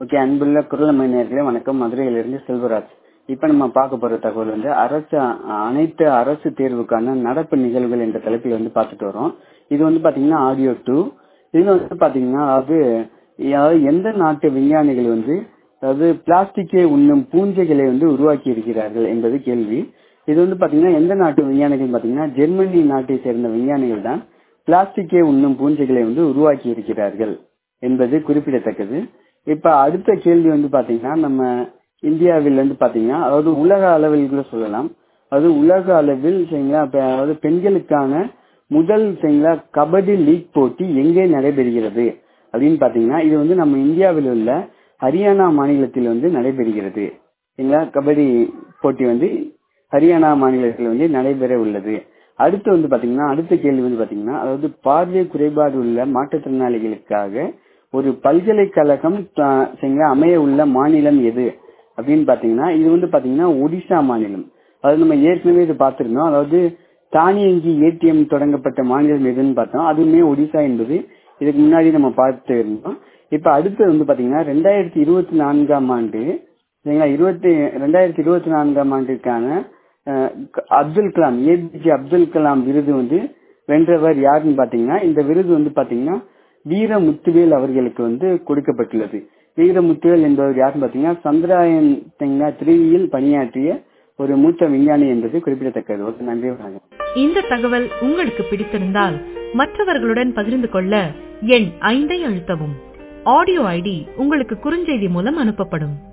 okay அன்புள்ள குரலமை நேர்களே வணக்கம் மதுரையிலிருந்து செல்வராஜ் இப்ப நம்ம பார்க்க போற தகவல் வந்து அரசு அனைத்து அரசு தேர்வுக்கான நடப்பு நிகழ்வுகள் என்ற தலைப்பில் வந்து பார்த்துட்டு வரோம் இது வந்து பாத்தீங்கன்னா ஆடியோ டூ இதுல வந்து பாத்தீங்கன்னா அதாவது அதாவது எந்த நாட்டு விஞ்ஞானிகள் வந்து அதாவது பிளாஸ்டிக்கை உண்ணும் பூஞ்சைகளை வந்து உருவாக்கி இருக்கிறார்கள் என்பது கேள்வி இது வந்து பாத்தீங்கன்னா எந்த நாட்டு விஞ்ஞானிகள் பாத்தீங்கன்னா ஜெர்மனி நாட்டை சேர்ந்த விஞ்ஞானிகள் தான் பிளாஸ்டிக்கை உண்ணும் பூஞ்சைகளை வந்து உருவாக்கி இருக்கிறார்கள் என்பது குறிப்பிடத்தக்கது இப்ப அடுத்த கேள்வி வந்து பாத்தீங்கன்னா நம்ம இந்தியாவில் வந்து பாத்தீங்கன்னா அதாவது உலக அளவில் கூட சொல்லலாம் அதாவது உலக அளவில் சரிங்களா அதாவது பெண்களுக்கான முதல் சரிங்களா கபடி லீக் போட்டி எங்கே நடைபெறுகிறது அப்படின்னு பாத்தீங்கன்னா இது வந்து நம்ம இந்தியாவில் உள்ள ஹரியானா மாநிலத்தில் வந்து நடைபெறுகிறது சரிங்களா கபடி போட்டி வந்து ஹரியானா மாநிலத்தில் வந்து நடைபெற உள்ளது அடுத்து வந்து பாத்தீங்கன்னா அடுத்த கேள்வி வந்து பாத்தீங்கன்னா அதாவது பார்வை குறைபாடு உள்ள மாற்றுத்திறனாளிகளுக்காக ஒரு பல்கலைக்கழகம் சரிங்களா அமைய உள்ள மாநிலம் எது அப்படின்னு பாத்தீங்கன்னா இது வந்து பாத்தீங்கன்னா ஒடிசா மாநிலம் அதாவது நம்ம ஏற்கனவே இது பார்த்திருந்தோம் அதாவது தானியங்கி ஏடிஎம் தொடங்கப்பட்ட மாநிலம் எதுன்னு பார்த்தோம் அதுவுமே ஒடிசா என்பது இதுக்கு முன்னாடி நம்ம பார்த்து இருந்தோம் இப்ப அடுத்து வந்து பாத்தீங்கன்னா ரெண்டாயிரத்தி இருபத்தி நான்காம் ஆண்டு சரிங்களா இருபத்தி ரெண்டாயிரத்தி இருபத்தி நான்காம் ஆண்டிற்கான அப்துல் கலாம் ஏபிஜே அப்துல் கலாம் விருது வந்து வென்றவர் யாருன்னு பாத்தீங்கன்னா இந்த விருது வந்து பாத்தீங்கன்னா வீரமுத்துவேல் அவர்களுக்கு வந்து கொடுக்கப்பட்டுள்ளது வீரமுத்துவேல் என்பவர் யாருன்னு பாத்தீங்கன்னா சந்திராயன் த்ரீயில் பணியாற்றிய ஒரு மூத்த விஞ்ஞானி என்பது குறிப்பிடத்தக்கது ஒரு நன்றி வணக்கம் இந்த தகவல் உங்களுக்கு பிடித்திருந்தால் மற்றவர்களுடன் பகிர்ந்து கொள்ள எண் ஐந்தை அழுத்தவும் ஆடியோ ஐடி உங்களுக்கு குறுஞ்செய்தி மூலம் அனுப்பப்படும்